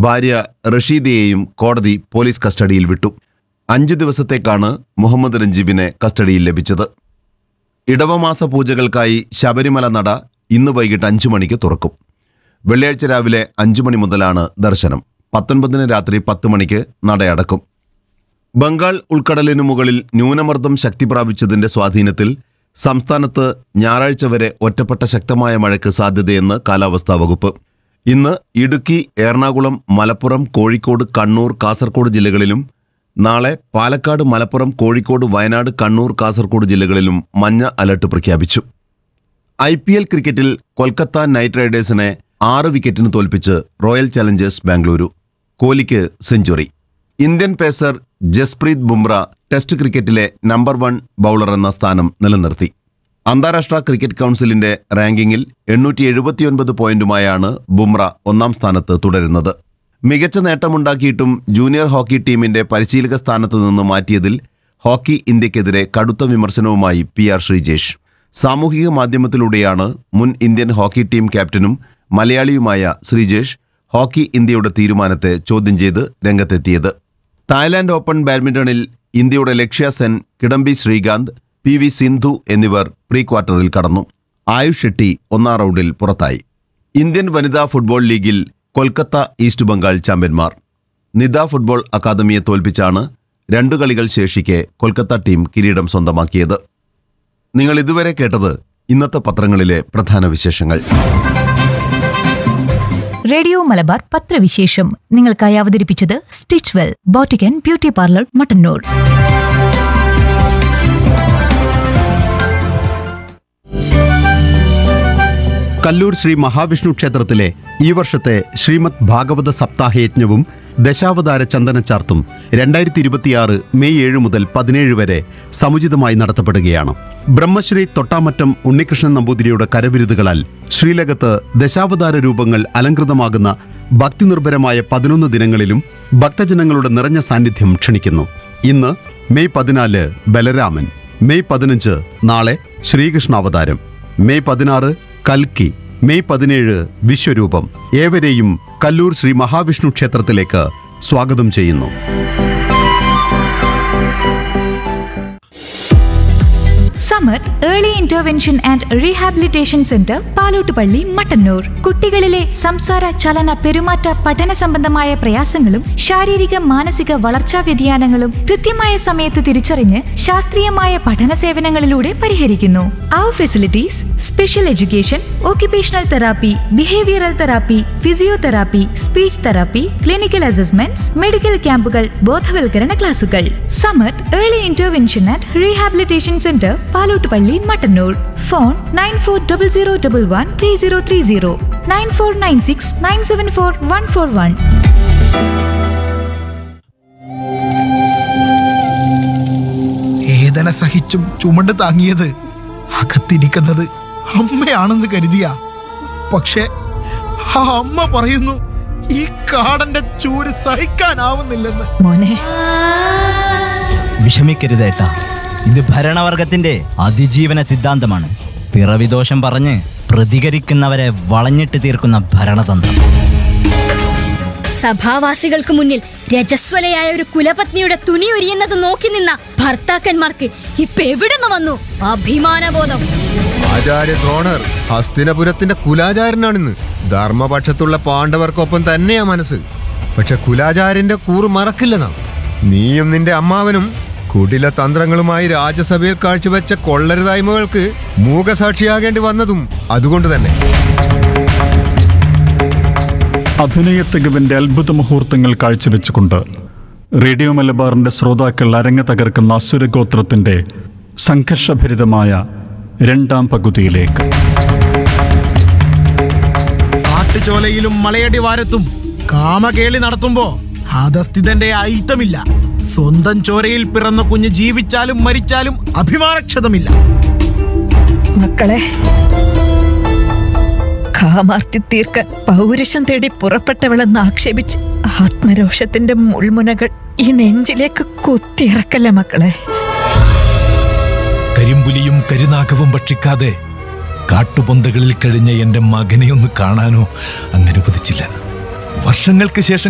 ഭാര്യ റഷീദയെയും കോടതി പോലീസ് കസ്റ്റഡിയിൽ വിട്ടു അഞ്ച് ദിവസത്തേക്കാണ് മുഹമ്മദ് രഞ്ജീബിനെ കസ്റ്റഡിയിൽ ലഭിച്ചത് ഇടവമാസ പൂജകൾക്കായി ശബരിമല നട ഇന്ന് വൈകിട്ട് അഞ്ചു മണിക്ക് തുറക്കും വെള്ളിയാഴ്ച രാവിലെ അഞ്ചു മണി മുതലാണ് ദർശനം പത്തൊൻപതിന് രാത്രി പത്ത് മണിക്ക് നടയടക്കും ബംഗാൾ ഉൾക്കടലിനു മുകളിൽ ന്യൂനമർദ്ദം ശക്തി പ്രാപിച്ചതിന്റെ സ്വാധീനത്തിൽ സംസ്ഥാനത്ത് ഞായറാഴ്ച വരെ ഒറ്റപ്പെട്ട ശക്തമായ മഴയ്ക്ക് സാധ്യതയെന്ന് കാലാവസ്ഥാ വകുപ്പ് ഇന്ന് ഇടുക്കി എറണാകുളം മലപ്പുറം കോഴിക്കോട് കണ്ണൂർ കാസർഗോഡ് ജില്ലകളിലും നാളെ പാലക്കാട് മലപ്പുറം കോഴിക്കോട് വയനാട് കണ്ണൂർ കാസർഗോഡ് ജില്ലകളിലും മഞ്ഞ അലർട്ട് പ്രഖ്യാപിച്ചു ഐ പി എൽ ക്രിക്കറ്റിൽ കൊൽക്കത്ത നൈറ്റ് റൈഡേഴ്സിനെ ആറ് വിക്കറ്റിന് തോൽപ്പിച്ച് റോയൽ ചലഞ്ചേഴ്സ് ബാംഗ്ലൂരു കോഹ്ലിക്ക് century Indian pacer Jasprit Bumrah Test ക്രിക്കറ്റിലെ നമ്പർ വൺ ബൗളർ എന്ന സ്ഥാനം നിലനിർത്തി അന്താരാഷ്ട്ര ക്രിക്കറ്റ് കൗൺസിലിന്റെ റാങ്കിങ്ങിൽ എണ്ണൂറ്റി എഴുപത്തിയൊൻപത് പോയിന്റുമായാണ് ബുംറ ഒന്നാം സ്ഥാനത്ത് തുടരുന്നത് മികച്ച നേട്ടമുണ്ടാക്കിയിട്ടും ജൂനിയർ ഹോക്കി ടീമിന്റെ പരിശീലക സ്ഥാനത്ത് നിന്ന് മാറ്റിയതിൽ ഹോക്കി ഇന്ത്യക്കെതിരെ കടുത്ത വിമർശനവുമായി പി ആർ ശ്രീജേഷ് സാമൂഹിക മാധ്യമത്തിലൂടെയാണ് മുൻ ഇന്ത്യൻ ഹോക്കി ടീം ക്യാപ്റ്റനും മലയാളിയുമായ ശ്രീജേഷ് ഹോക്കി ഇന്ത്യയുടെ തീരുമാനത്തെ ചോദ്യം ചെയ്ത് രംഗത്തെത്തിയത് തായ്ലാന്റ് ഓപ്പൺ ബാഡ്മിന്റണിൽ ഇന്ത്യയുടെ ലക്ഷ്യ സെൻ കിഡംബി ശ്രീകാന്ത് പി വി സിന്ധു എന്നിവർ പ്രീ ക്വാർട്ടറിൽ കടന്നു ആയുഷ് ഷെട്ടി ഒന്നാം റൗണ്ടിൽ പുറത്തായി ഇന്ത്യൻ വനിതാ ഫുട്ബോൾ ലീഗിൽ കൊൽക്കത്ത ഈസ്റ്റ് ബംഗാൾ ചാമ്പ്യന്മാർ നിദ ഫുട്ബോൾ അക്കാദമിയെ തോൽപ്പിച്ചാണ് രണ്ടു കളികൾ ശേഷിക്കെ കൊൽക്കത്ത ടീം കിരീടം സ്വന്തമാക്കിയത് നിങ്ങൾ ഇതുവരെ കേട്ടത് ഇന്നത്തെ പത്രങ്ങളിലെ പ്രധാന വിശേഷങ്ങൾ റേഡിയോ മലബാർ പത്രവിശേഷം നിങ്ങൾക്കായി അവതരിപ്പിച്ചത് സ്റ്റിച്ച് വെൽ ബോട്ടിക്കൻ ബ്യൂട്ടി പാർലർ മട്ടന്നൂർ കല്ലൂർ ശ്രീ മഹാവിഷ്ണു ക്ഷേത്രത്തിലെ ഈ വർഷത്തെ ശ്രീമദ് ഭാഗവത സപ്താഹയജ്ഞവും ദശാവതാര ചന്ദനച്ചാർത്തും രണ്ടായിരത്തി ഇരുപത്തിയാറ് മെയ് ഏഴ് മുതൽ പതിനേഴ് വരെ സമുചിതമായി നടത്തപ്പെടുകയാണ് ബ്രഹ്മശ്രീ തൊട്ടാമറ്റം ഉണ്ണികൃഷ്ണൻ നമ്പൂതിരിയുടെ കരവിരുതുകളാൽ ശ്രീലകത്ത് ദശാവതാര രൂപങ്ങൾ അലങ്കൃതമാകുന്ന ഭക്തിനിർഭരമായ പതിനൊന്ന് ദിനങ്ങളിലും ഭക്തജനങ്ങളുടെ നിറഞ്ഞ സാന്നിധ്യം ക്ഷണിക്കുന്നു ഇന്ന് മെയ് പതിനാല് ബലരാമൻ മെയ് പതിനഞ്ച് നാളെ ശ്രീകൃഷ്ണാവതാരം മെയ് പതിനാറ് കൽക്കി മെയ് പതിനേഴ് വിശ്വരൂപം ഏവരെയും കല്ലൂർ ശ്രീ മഹാവിഷ്ണു ക്ഷേത്രത്തിലേക്ക് സ്വാഗതം ചെയ്യുന്നു Samath early intervention and rehabilitation centre Palottupalli Mattannur കുട്ടികളിലെ സംസാര ചലന പെരുമാറ്റ പഠന സംബന്ധമായ പ്രയാസങ്ങളും ശാരീരിക മാനസിക വളർച്ചാ വ്യതിയാനങ്ങളും കൃത്യമായ സമയത്ത് തിരിച്ചറിഞ്ഞ് ശാസ്ത്രീയമായ പഠന സേവനങ്ങളിലൂടെ പരിഹരിക്കുന്നു അവർ facilities special education occupational therapy behavioural therapy physiotherapy speech therapy clinical assessments medical ക്യാമ്പുകൾ ബോധവൽക്കരണ ക്ലാസുകൾ Samath early intervention and rehabilitation centre Palottupalli Mattannur phone nine four double zero double one three zero three zero nine four nine six nine seven four one four one വേദന സഹിച്ചും ചുമണ്ട് താങ്ങിയത് അകത്തിരിക്കുന്നത് അമ്മയാണെന്ന് കരുതിയ പക്ഷേ ആ അമ്മ പറയുന്നു ഈ കാടന്റെ ചൂര് സഹിക്കാനാവുന്നില്ലെന്ന് മോനെ വിഷമിക്കരുതേട്ട ഇത് ഭരണവർഗത്തിന്റെ അതിജീവന സിദ്ധാന്തമാണ് പിറവിദോഷം പറഞ്ഞ് പ്രതികരിക്കുന്നവരെ വളഞ്ഞിട്ട് തീർക്കുന്ന ഭരണതന്ത്രം സഭാവാസികൾക്ക് മുന്നിൽ രജസ്വലയായ ഒരു കുലപത്നിയുടെ തുണി ഉരിയുന്നത് നോക്കി നിന്ന ഭർത്താക്കന്മാർക്ക് ഇപ്പൊ എവിടുന്ന് വന്നു അഭിമാനബോധം ആചാര്യ ദ്രോണർ ഹസ്തിനപുരത്തിന്റെ കുലാചാരനാണിന്ന് ധർമ്മപക്ഷത്തുള്ള പാണ്ഡവർക്കൊപ്പം തന്നെയാ മനസ്സ് പക്ഷെ കുലാചാര്യന്റെ കൂറ് മറക്കില്ല നാം നീയും നിന്റെ അമ്മാവനും കുടില തന്ത്രങ്ങളുമായി രാജ്യസഭയിൽ കാഴ്ചവെച്ച കൊള്ളരുതായ്മകൾക്ക് മൂകസാക്ഷിയാകേണ്ടി വന്നതും അതുകൊണ്ട് തന്നെ അഭിനയത്തികവിന്റെ അത്ഭുത മുഹൂർത്തങ്ങൾ കാഴ്ചവെച്ചുകൊണ്ട് റേഡിയോ മലബാറിന്റെ ശ്രോതാക്കൾ അരങ്ങ് തകർക്കുന്ന അസുരഗോത്രത്തിന്റെ സംഘർഷഭരിതമായ രണ്ടാം പകുതിയിലേക്ക് കാട്ടുചോലയിലും മലയടി വാരത്തും കാമകേളി നടത്തുമ്പോ ഹതസ്ഥിതന്റെ അയിത്തമില്ല സ്വന്തം ചോരയിൽ പിറന്ന കുഞ്ഞ് ജീവിച്ചാലും മരിച്ചാലും അഭിമാനക്ഷതമില്ല മക്കളെ കാമാർത്തി തീർക്കാൻ പൗരുഷം തേടി പുറപ്പെട്ടവളെന്ന് ആക്ഷേപിച്ച് ആത്മരോഷത്തിന്റെ മുൾമുനകൾ ഈ നെഞ്ചിലേക്ക് കുത്തിയിറക്കല്ലേ മക്കളെ കരിമ്പുലിയും കരുനാഗവും ഭക്ഷിക്കാതെ കാട്ടുപൊന്തകളിൽ കഴിഞ്ഞ എന്റെ മകനെ ഒന്ന് കാണാനോ അങ്ങനുവദിച്ചില്ല വർഷങ്ങൾക്ക് ശേഷം